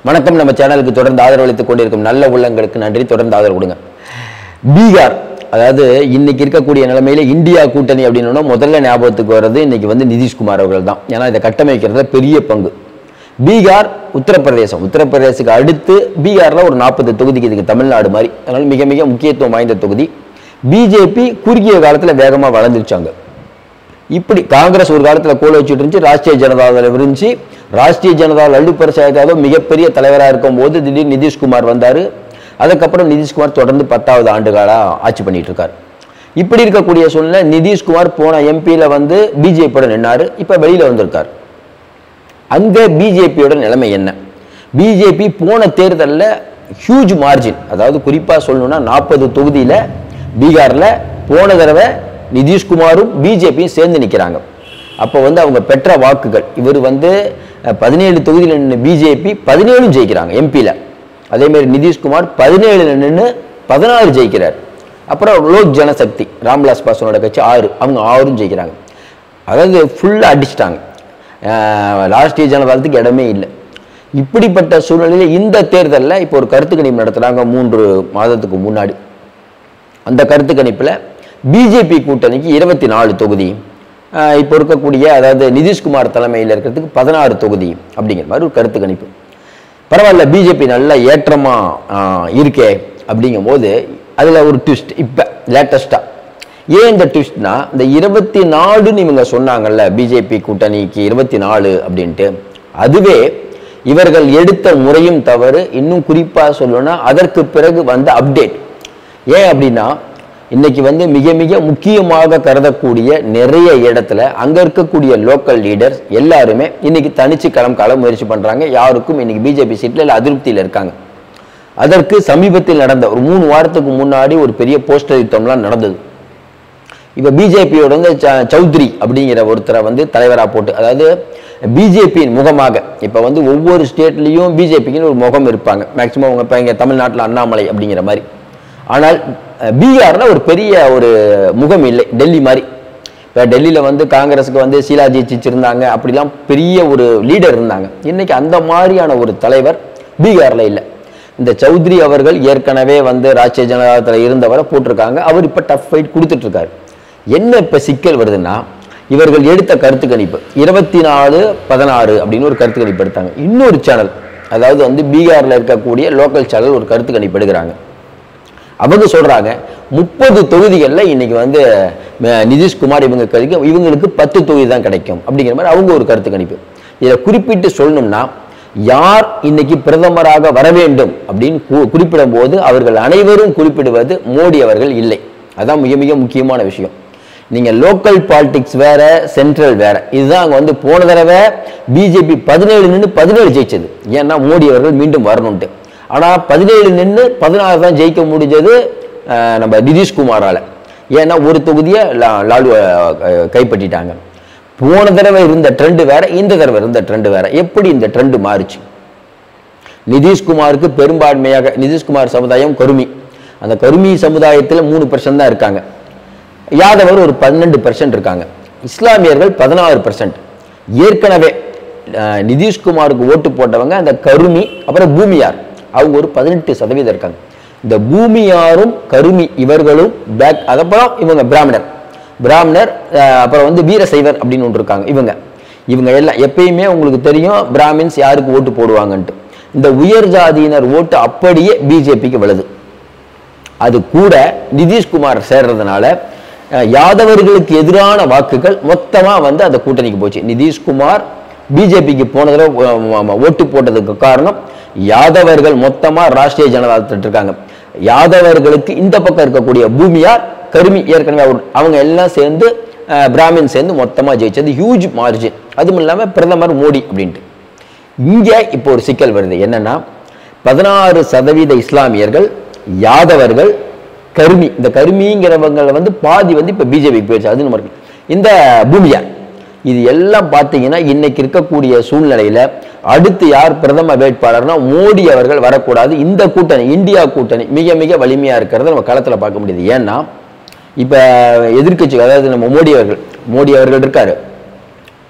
வணக்கம் நம்ம சேனலுக்கு தொடர்ந்து ஆதரவளித்துக் கொண்டிருக்கும் நல்ல உள்ளங்களுக்கு நன்றி தொடர்ந்து ஆதரவு கொடுங்க பீகார் அதாவது இன்னைக்கு இருக்கக்கூடிய நிலைமையில இந்தியா கூட்டணி அப்படின்னா முதல்ல ஞாபகத்துக்கு வர்றது இன்னைக்கு வந்து நிதிஷ்குமார் அவர்கள் தான் ஏன்னா இதை கட்டமைக்கிறதுல பெரிய பங்கு பீகார் உத்தரப்பிரதேசம் உத்தரப்பிரதேசத்துக்கு அடுத்து பீகார்ல ஒரு நாற்பது தொகுதிக்கு இதுக்கு தமிழ்நாடு மாதிரி அதனால மிக மிக முக்கியத்துவம் வாய்ந்த தொகுதி பிஜேபி குறுகிய காலத்துல வேகமா வளர்ந்துருச்சாங்க இப்படி காங்கிரஸ் ஒரு காலத்துல கோல வச்சுட்டு இருந்துச்சு ராஷ்டிரிய ஜனதாவில் இருந்துச்சு ராஷ்டிரிய ஜனதா லல்லு பிரசாத் யாதவ் மிகப்பெரிய தலைவராக இருக்கும் போது திடீர் நிதிஷ்குமார் வந்தாரு அதுக்கப்புறம் நிதிஷ்குமார் தொடர்ந்து பத்தாவது ஆண்டு கால ஆட்சி பண்ணிட்டு இருக்காரு இப்படி இருக்கக்கூடிய சூழ்நிலை நிதிஷ்குமார் போன எம்பியில வந்து பிஜேபியோட நின்னாரு இப்ப வெளியில வந்திருக்காரு அங்க பிஜேபியோட நிலைமை என்ன பிஜேபி போன தேர்தலில் ஹியூஜ் மார்ஜின் அதாவது குறிப்பா சொல்லணும்னா நாற்பது தொகுதியில பீகார்ல போன தடவை நிதிஷ்குமாரும் பிஜேபியும் சேர்ந்து நிக்கிறாங்க அப்போ வந்து அவங்க பெற்ற வாக்குகள் இவர் வந்து அஹ், பதினேழு தொகுதியில் நின்று பிஜேபி பதினேழும் ஜெயிக்கிறாங்க எம்பியில் அதே மாதிரி நிதிஷ்குமார் பதினேழுல நின்று பதினாறு ஜெயிக்கிறார் அப்புறம் லோக் ஜனசக்தி ராம்விலாஸ் பாஸ்வானோட கட்சி ஆறு அவங்க ஆறும் ஜெயிக்கிறாங்க அதாவது ஃபுல்லாக அடிச்சிட்டாங்க அஹ் ராஷ்டிரிய ஜனதாதளத்துக்கு இடமே இல்லை இப்படிப்பட்ட சூழ்நிலையில் இந்த தேர்தலில் இப்போ ஒரு கருத்து கணிப்பு நடத்துகிறாங்க மூன்று மாதத்துக்கு முன்னாடி அந்த கருத்து கணிப்பில் பிஜேபி கூட்டணிக்கு இருபத்தி நாலு தொகுதி அஹ் இப்போ இருக்கக்கூடிய அதாவது நிதிஷ்குமார் தலைமையில் இருக்கிறதுக்கு பதினாறு தொகுதி அப்படிங்கிற மாதிரி ஒரு கருத்து கணிப்பு பரவாயில்ல பிஜேபி நல்ல ஏற்றமா ஆஹ், இருக்கே அப்படிங்கும்போது அதில் ஒரு ட்விஸ்ட் இப்போ லேட்டஸ்ட்டாக ஏன் இந்த ட்விஸ்ட்னா இந்த இருபத்தி நாலுன்னு இவங்க சொன்னாங்கல்ல பிஜேபி கூட்டணிக்கு இருபத்தி நாலு அப்படின்ட்டு அதுவே இவர்கள் எடுத்த முறையும் தவறு இன்னும் குறிப்பாக சொல்லணும்னா அதற்கு பிறகு வந்த அப்டேட் ஏன் அப்படின்னா இன்னைக்கு வந்து மிக மிக முக்கியமாக கருதக்கூடிய நிறைய இடத்துல அங்க இருக்கக்கூடிய லோக்கல் லீடர்ஸ் எல்லாருமே இன்னைக்கு தனிச்சு களம் கால முயற்சி பண்றாங்க யாருக்கும் இன்னைக்கு பிஜேபி சீட்ல இல்ல அதிருப்தியில இருக்காங்க அதற்கு சமீபத்தில் நடந்த ஒரு மூணு வாரத்துக்கு முன்னாடி ஒரு பெரிய போஸ்டர் யுத்தம்லாம் நடந்தது இப்போ பிஜேபியோட வந்து ச- சௌத்ரி அப்படிங்கிற ஒருத்தரை வந்து தலைவராக போட்டு அதாவது பிஜேபியின் முகமாக இப்போ வந்து ஒவ்வொரு ஸ்டேட்லேயும் பிஜேபிக்குன்னு ஒரு முகம் இருப்பாங்க மேக்சிமம் அவங்க இப்போ இங்கே தமிழ்நாட்டில் அண்ணாமலை அப்படிங்கிற மாதிரி ஆனால் அஹ், பீகார்ல ஒரு பெரிய ஒரு முகம் இல்லை டெல்லி மாதிரி இப்போ டெல்லியில் வந்து காங்கிரஸுக்கு வந்து ஷீலாஜி இருந்தாங்க அப்படிலாம் பெரிய ஒரு லீடர் இருந்தாங்க இன்னைக்கு அந்த மாதிரியான ஒரு தலைவர் பீகார்ல இல்லை இந்த சௌத்ரி அவர்கள் ஏற்கனவே வந்து ராஷ்டிரிய ஜனதாதளத்தில் இருந்தவரை போட்டிருக்காங்க அவர் இப்போ டஃப் ஃபைட் கொடுத்துட்டு இருக்காரு என்ன இப்போ சிக்கல் வருதுன்னா இவர்கள் எடுத்த கருத்து கணிப்பு இருபத்தி நாலு பதினாறு அப்படின்னு ஒரு கருத்து கணிப்பு எடுத்தாங்க இன்னொரு சேனல் அதாவது வந்து பீகார்ல இருக்கக்கூடிய லோக்கல் சேனல் ஒரு கருத்து கணிப்பு எடுக்கிறாங்க அவங்க சொல்றாங்க முப்பது தொகுதிகளில் இன்னைக்கு வந்து அஹ், நிதிஷ்குமார் இவங்க கிடைக்கும் இவங்களுக்கு பத்து தொகுதி தான் கிடைக்கும் அப்படிங்கிற மாதிரி அவங்க ஒரு கருத்து கணிப்பு இதில் குறிப்பிட்டு சொல்லணும்னா யார் இன்னைக்கு பிரதமராக வர வேண்டும் அப்படின்னு கு- குறிப்பிடும் போது அவர்கள் அனைவரும் குறிப்பிடுவது மோடி அவர்கள் இல்லை அதான் மிக மிக முக்கியமான விஷயம் நீங்க லோக்கல் பாலிடிக்ஸ் வேற சென்ட்ரல் வேற இதுதான் அங்க வந்து போன தடவை பிஜேபி பதினேழு நின்று பதினேழு ஜெயிச்சது ஏன்னா மோடி அவர்கள் மீண்டும் வரணும்ட்டு ஆனா பதினேழு நின்று பதினாறு தான் ஜெயிக்க முடிஞ்சது அஹ், நம்ம நிதிஷ்குமாரால ஏன்னா ஒரு தொகுதியை லா- லாலு அஹ், கைப்பற்றிட்டாங்க போன தடவை இருந்த ட்ரெண்டு வேற இந்த தடவை இருந்த ட்ரெண்டு வேற எப்படி இந்த ட்ரெண்டு மாறுச்சு நிதிஷ்குமாருக்கு பெரும்பான்மையாக நிதிஷ்குமார் சமுதாயம் கருமி அந்த கருமி சமுதாயத்தில் மூணு பர்சன்ட் தான் இருக்காங்க யாதவர் ஒரு பன்னெண்டு பர்சன்ட் இருக்காங்க இஸ்லாமியர்கள் பதினாறு பர்சன்ட் ஏற்கனவே அஹ், நிதிஷ்குமாருக்கு ஓட்டு போட்டவங்க அந்த கருமி அப்புறம் பூமியார் அவங்க ஒரு பதினெட்டு சதவீதம் இருக்காங்க இந்த பூமியாரும் கருமி இவர்களும் பேக் அதப்புறம் இவங்க பிராமணர் பிராமணர் அஹ், அப்புறம் வந்து வீரசைவர் அப்படின்னு ஒன்று இருக்காங்க இவங்க இவங்க எல்லாம் எப்பயுமே உங்களுக்கு தெரியும் பிராமின்ஸ் யாருக்கு ஓட்டு போடுவாங்கன்ட்டு இந்த உயர் ஜாதியினர் ஓட்டு அப்படியே பிஜேபிக்கு விழுது அது கூட நிதிஷ்குமார் சேர்றதுனால அஹ், யாதவர்களுக்கு எதிரான வாக்குகள் மொத்தமா வந்து அந்த கூட்டணிக்கு போச்சு நிதிஷ்குமார் பிஜேபிக்கு போன தடவை அஹ், ம- ம- ஓட்டு போட்டதுக்கு காரணம் யாதவர்கள் மொத்தமா ராஷ்டிரிய ஜனதாதளத்தில் இருக்காங்க யாதவர்களுக்கு இந்த பக்கம் இருக்கக்கூடிய பூமியார் கருமி ஏற்கனவே அவர் அவங்க எல்லாம் சேர்ந்து அஹ், பிராமின் சேர்ந்து மொத்தமா ஜெயிச்சது ஹியூஜ் மார்ஜின் அதுவும் இல்லாம பிரதமர் மோடி அப்படின்ட்டு இங்க இப்போ ஒரு சிக்கல் வருது என்னன்னா பதினாறு சதவீத இஸ்லாமியர்கள் யாதவர்கள் கருமி இந்த கருமிங்கிறவங்க வந்து பாதி வந்து இப்ப பிஜேபி போயிடுச்சு அது நம்ம இருக்கு. இந்த பூமியார் இது எல்லாம் பார்த்தீங்கன்னா இன்னைக்கு இருக்கக்கூடிய சூழ்நிலையில அடுத்து யார் பிரதம வேட்பாளர்னா மோடி அவர்கள் வரக்கூடாது இந்த கூட்டணி இந்தியா கூட்டணி மிக மிக வலிமையா இருக்கிறத நம்ம களத்துல பார்க்க முடியுது ஏன்னா இப்ப எதிர்க்கட்சி அதாவது நம்ம மோடி அவர்கள் மோடி அவர்கள் இருக்காரு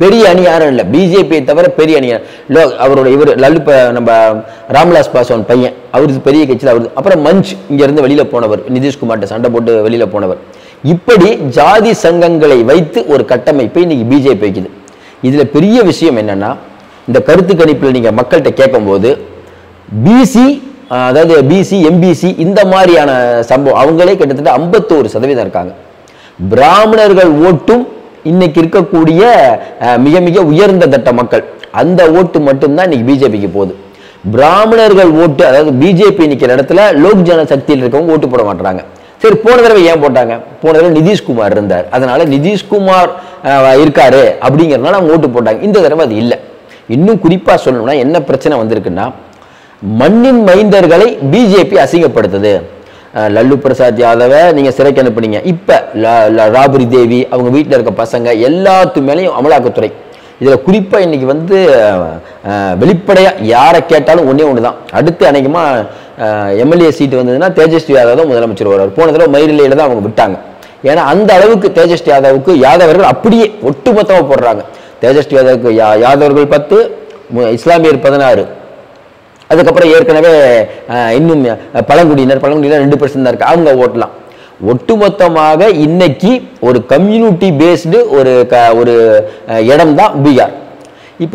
பெரிய அணி யாரும் இல்லை பிஜேபியை தவிர பெரிய அணி யாரும். லோ அவரோட இவர் லல்லு ப- நம்ம ராம்விலாஸ் பாஸ்வான் பையன் அவருக்கு பெரிய கட்சியில் அவரு அப்புறம் மஞ்ச் இங்க இருந்து வெளியில போனவர் நிதிஷ்குமார்ட்ட சண்டை போட்டு வெளியில போனவர் இப்படி ஜாதி சங்கங்களை வைத்து ஒரு கட்டமைப்பை இன்னைக்கு பிஜேபி வைக்குது இதுல பெரிய விஷயம் என்னன்னா இந்த கருத்து கணிப்பில் நீங்க மக்கள்கிட்ட கேட்கும்போது பிசி அதாவது பிசி எம்பிசி இந்த மாதிரியான சம்பவம் அவங்களே கிட்டத்தட்ட ஐம்பத்தோரு சதவீதம் இருக்காங்க பிராமணர்கள் ஓட்டும் இன்னைக்கு இருக்கக்கூடிய அஹ், மிக மிக உயர்ந்த தட்ட மக்கள் அந்த ஓட்டு மட்டும்தான் இன்னைக்கு பிஜேபிக்கு போகுது பிராமணர்கள் ஓட்டு அதாவது பிஜேபி நிக்கிற இடத்துல லோக் ஜன சக்தியில் இருக்கவங்க ஓட்டு போட மாட்டாங்க சரி போன தடவை ஏன் போட்டாங்க போன தடவை நிதிஷ்குமார் இருந்தார் அதனால நிதிஷ்குமார் அஹ், இருக்காரு அப்படிங்கறதுனால அவங்க ஓட்டு போட்டாங்க இந்த தடவை அது இல்லை இன்னும் குறிப்பா சொல்லணும்னா என்ன பிரச்சனை வந்திருக்குன்னா மண்ணின் மைந்தர்களை பிஜேபி அசிங்கப்படுத்துது அஹ் லல்லு பிரசாத் யாதவை நீங்க சிறைக்கு அனுப்புனீங்க இப்ப ல- ல- ராபரி தேவி அவங்க வீட்டில் இருக்க பசங்க எல்லாத்து மேலேயும் அமலாக்கத்துறை இதுல குறிப்பா இன்னைக்கு வந்து அஹ், வெளிப்படையா யாரை கேட்டாலும் ஒண்ணே ஒண்ணுதான் அடுத்து அநேகமா எம்எல்ஏ சீட்டு வந்ததுன்னா தேஜஸ்வி யாதவ் தான் முதலமைச்சர் வருவார் போன தடவை மயிரிலையில தான் அவங்க விட்டாங்க ஏன்னா அந்த அளவுக்கு தேஜஸ்வி யாதவுக்கு யாதவர்கள் அப்படியே ஒட்டுமொத்தமா போடுறாங்க தேஜஸ்வி யாதவுக்கு யா- யாதவர்கள் பத்து மு- இஸ்லாமியர் பதினாறு அதுக்கப்புறம் ஏற்கனவே அஹ், இன்னும் அஹ், பழங்குடியினர் பழங்குடியினர் ரெண்டு பர்சன்ட் தான் இருக்கு அவங்க ஓட்டலாம் ஒட்டுமொத்தமாக இன்னைக்கு ஒரு கம்யூனிட்டி பேஸ்டு ஒரு க ஒரு இடம் தான் பீகார் இப்போ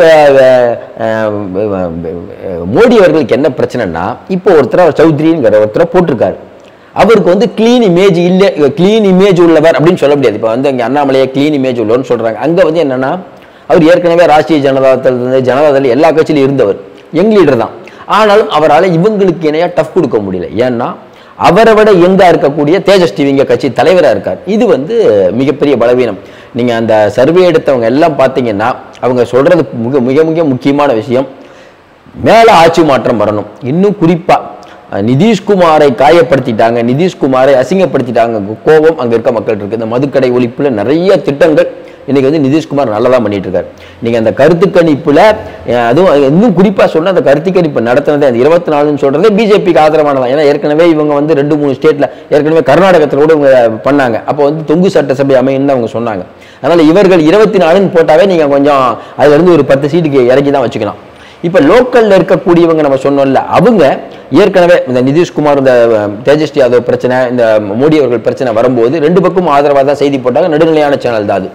மோடி அவர்களுக்கு என்ன பிரச்சனைனா இப்போ ஒருத்தர் சௌத்ரிங்கிற ஒருத்தரை போட்டிருக்காரு அவருக்கு வந்து க்ளீன் இமேஜ் இல்லை க்ளீன் இமேஜ் உள்ளவர் அப்படின்னு சொல்ல முடியாது இப்போ வந்து அங்கே அண்ணாமலையை க்ளீன் இமேஜ் உள்ளவர்னு சொல்றாங்க அங்கே வந்து என்னன்னா அவர் ஏற்கனவே ராஷ்டிரிய ஜனதாதள் இருந்து ஜனதாதள் எல்லா கட்சியிலும் இருந்தவர் யங் லீடர் தான் ஆனாலும் அவரால் இவங்களுக்கு இணையா டஃப் கொடுக்க முடியல ஏன்னா அவரை விட எங்கா இருக்கக்கூடிய தேஜஸ் டிவிங்க கட்சி தலைவராக இருக்கார் இது வந்து மிகப்பெரிய பலவீனம் நீங்க அந்த சர்வே எடுத்தவங்க எல்லாம் பார்த்தீங்கன்னா அவங்க சொல்றது மிக மிக மிக முக்கியமான விஷயம் மேல ஆட்சி மாற்றம் வரணும் இன்னும் குறிப்பா அஹ், நிதிஷ்குமாரை காயப்படுத்திட்டாங்க நிதிஷ்குமாரை அசிங்கப்படுத்திட்டாங்க கோபம் அங்க இருக்க மக்கள் இருக்கு இந்த மதுக்கடை ஒழிப்புல நிறைய திட்டங்கள் இன்னைக்கு வந்து நிதிஷ்குமார் நல்லதா பண்ணிட்டு இருக்காரு நீங்க அந்த கருத்து கணிப்புல அஹ், அதுவும் அது இன்னும் குறிப்பா சொன்ன அந்த கருத்து கணிப்பு நடத்தினதே அந்த இருபத்தி நாலுன்னு சொல்றதே பிஜேபிக்கு ஆதரவானதான் ஏன்னா ஏற்கனவே இவங்க வந்து ரெண்டு மூணு ஸ்டேட்ல ஏற்கனவே கர்நாடகத்துல கூட இவங்க பண்ணாங்க அப்போ வந்து தொங்கு சட்டசபை அமைன்னு அவங்க சொன்னாங்க அதனால இவர்கள் இருபத்தி நாலுன்னு போட்டாவே நீங்க கொஞ்சம் அதுல இருந்து ஒரு பத்து சீட்டுக்கு இறக்கி தான் வச்சுக்கலாம் இப்ப லோக்கல்ல இருக்கக்கூடியவங்க நம்ம சொன்னோம்ல அவங்க ஏற்கனவே இந்த நிதிஷ்குமார் இந்த அஹ், தேஜஸ்வி யாதவ் பிரச்சனை இந்த மோடி அவர்கள் பிரச்சனை வரும்போது ரெண்டு பக்கமும் ஆதரவாக தான் செய்தி போட்டாங்க நடுநிலையான சேனல் தான் அது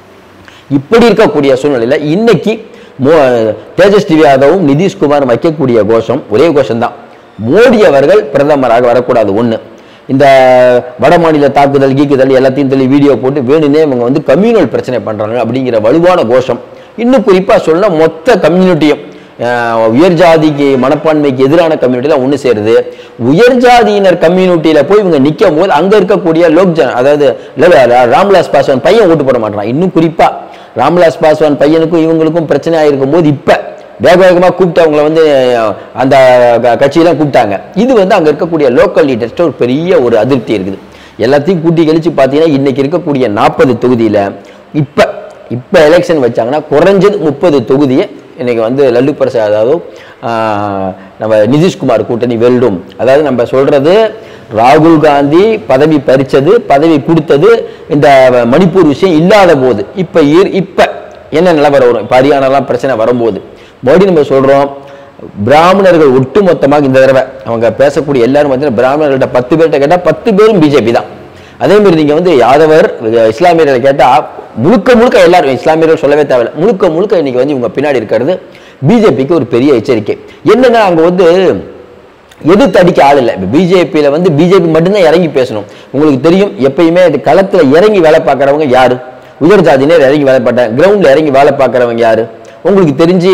இப்படி இருக்கக்கூடிய சூழ்நிலையில இன்னைக்கு மோ தேஜஸ் டிவி யாதவும் நிதிஷ்குமார் வைக்கக்கூடிய கோஷம் ஒரே கோஷம் தான் மோடி அவர்கள் பிரதமராக வரக்கூடாது ஒண்ணு இந்த வட மாநில தாக்குதல் கீக்குதல் எல்லாத்தையும் சொல்லி வீடியோ போட்டு வேணுனே இவங்க வந்து கம்யூனல் பிரச்சனை பண்றாங்க அப்படிங்கிற வலுவான கோஷம் இன்னும் குறிப்பா சொல்ல மொத்த கம்யூனிட்டியும் அஹ் உயர் ஜாதிக்கு மனப்பான்மைக்கு எதிரான கம்யூனிட்டில ஒண்ணு சேருது உயர் ஜாதியினர் கம்யூனிட்டியில போய் இவங்க நிற்கும் போது அங்க இருக்கக்கூடிய லோக்ஜன் அதாவது ல- ல- ராம்விலாஸ் பாஸ்வான் பையன் ஓட்டு போட மாட்டான் இன்னும் குறிப்பா ராம்விலாஸ் பாஸ்வான் பையனுக்கும் இவங்களுக்கும் பிரச்சனை ஆயிருக்கும் போது இப்ப வேக வேகமா கூப்பிட்டு அவங்கள வந்து அஹ், அந்த க- கட்சியெல்லாம் கூப்பிட்டாங்க இது வந்து அங்க இருக்கக்கூடிய லோக்கல் லீடர்ஸ்ட ஒரு பெரிய ஒரு அதிருப்தி இருக்குது எல்லாத்தையும் கூட்டி கழிச்சு பார்த்தீங்கன்னா இன்னைக்கு இருக்கக்கூடிய நாற்பது தொகுதியில இப்ப இப்ப எலெக்ஷன் வச்சாங்கன்னா குறைஞ்சது முப்பது தொகுதியை இன்னைக்கு வந்து லல்லு பிரசாத் அதாவது ஆஹ், நம்ம நிதிஷ்குமார் கூட்டணி வெல்லும் அதாவது நம்ம சொல்றது ராகுல் காந்தி பதவி பறிச்சது பதவி கொடுத்தது இந்த மணிப்பூர் விஷயம் இல்லாத போது இப்ப இரு- இப்ப என்ன நிலவரம் வரும் இப்ப ஹரியானாலாம் பிரச்சனை வரும்போது மறுபடியும் நம்ம சொல்றோம் பிராமணர்கள் ஒட்டுமொத்தமாக இந்த தடவை அவங்க பேசக்கூடிய எல்லாரும் பார்த்தீங்கன்னா பிராமணர்கள்ட்ட பத்து பேர்கிட்ட கேட்டா பத்து பேரும் பிஜேபி தான் அதே மாதிரி நீங்க வந்து யாதவர் அஹ், இஸ்லாமியர்களை கேட்டா முழுக்க முழுக்க எல்லாரும் இஸ்லாமியர்கள் சொல்லவே தேவையில்லை முழுக்க முழுக்க இன்னைக்கு வந்து இவங்க பின்னாடி இருக்கிறது பிஜேபிக்கு ஒரு பெரிய எச்சரிக்கை என்னன்னா அங்க வந்து எதிர்த்து அடிக்க ஆள் இல்லை இப்போ பிஜேபியில வந்து பிஜேபி மட்டும்தான் இறங்கி பேசணும் உங்களுக்கு தெரியும் எப்பயுமே இது களத்துல இறங்கி வேலை பார்க்குறவங்க யாரு உயர் ஜாதியினர் இறங்கி வேலை பார்த்தாங்க கிரவுண்ட்ல இறங்கி வேலை பார்க்குறவங்க யாரு உங்களுக்கு தெரிஞ்சு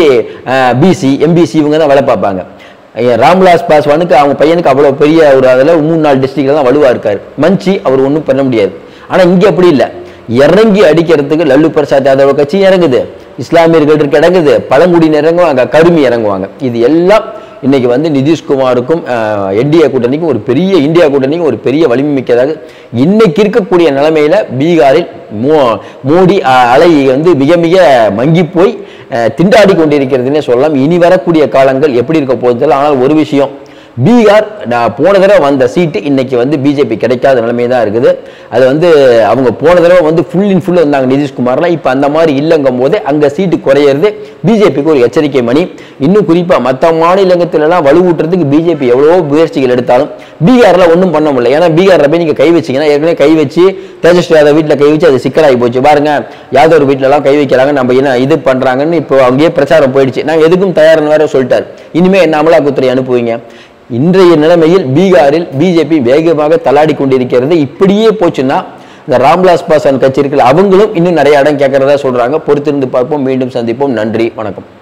பிசி எம்பிசி இவங்க தான் வேலை பார்ப்பாங்க ஐயா, ராம்விலாஸ் பாஸ்வானுக்கு அவங்க பையனுக்கு அவ்வளோ பெரிய ஒரு அதில் மூணு நாலு டிஸ்ட்ரிக்ட்ல தான் வலுவா இருக்காரு மஞ்சி அவர் ஒன்றும் பண்ண முடியாது ஆனா இங்க அப்படி இல்லை இறங்கி அடிக்கிறதுக்கு லல்லு பிரசாத் யாதவ கட்சி இறங்குது இஸ்லாமியர்கள் இருக்க இறங்குது பழங்குடியினர் இறங்குவாங்க கருமி இறங்குவாங்க இது எல்லாம் இன்னைக்கு வந்து நிதிஷ்குமாருக்கும் என்டிஏ கூட்டணிக்கும் ஒரு பெரிய இந்தியா கூட்டணிக்கும் ஒரு பெரிய வலிமை மிக்கதாக இன்னைக்கு இருக்கக்கூடிய நிலைமையில பீகாரில் மோ- மோடி அஹ், அலை வந்து மிக மிக மங்கி போய் அஹ், திண்டாடி கொண்டிருக்கிறதுனே சொல்லலாம் இனி வரக்கூடிய காலங்கள் எப்படி இருக்க போகுது தெரியல. ஆனால் ஒரு விஷயம் பீகார் நான் போன தடவை வந்த சீட்டு இன்னைக்கு வந்து பிஜேபி கிடைக்காத நிலைமை தான் இருக்குது அது வந்து அவங்க போன தடவை வந்து ஃபுல் இன் ஃபுல் வந்தாங்க நிதிஷ்குமார்லாம் இப்போ அந்த மாதிரி இல்லைங்கும் போது அங்கே சீட்டு குறையிறது பிஜேபிக்கு ஒரு எச்சரிக்கை மணி இன்னும் குறிப்பாக மற்ற மாநிலத்திலலாம் வலுவூட்டுறதுக்கு பிஜேபி எவ்வளவோ முயற்சிகள் எடுத்தாலும் பீகார்ல ஒன்றும் பண்ண முடியல ஏன்னா பீகார்ல போய் நீங்க கை வச்சீங்கன்னா ஏற்கனவே கை வச்சு தேஜஸ்வி யாதவ் வீட்டில் கை வச்சு அது சிக்கலாகி போச்சு பாருங்க யாதவ் வீட்டிலலாம் கை வைக்கிறாங்க நம்ம என்ன இது பண்றாங்கன்னு இப்போ அங்கேயே பிரச்சாரம் போயிடுச்சு நான் எதுக்கும் தயார்னு வேற சொல்லிட்டாரு இனிமே என்ன அமலாக்கத்துறை அனுப்புவீங்க இன்றைய நிலைமையில் பீகாரில் பிஜேபி வேகமாக தள்ளாடி கொண்டிருக்கிறது இப்படியே போச்சுன்னா இந்த ராம்விலாஸ் பாஸ்வான் கட்சி இருக்குல்ல அவங்களும் இன்னும் நிறைய இடம் கேட்கறதா சொல்றாங்க பொறுத்திருந்து பார்ப்போம் மீண்டும் சந்திப்போம் நன்றி வணக்கம்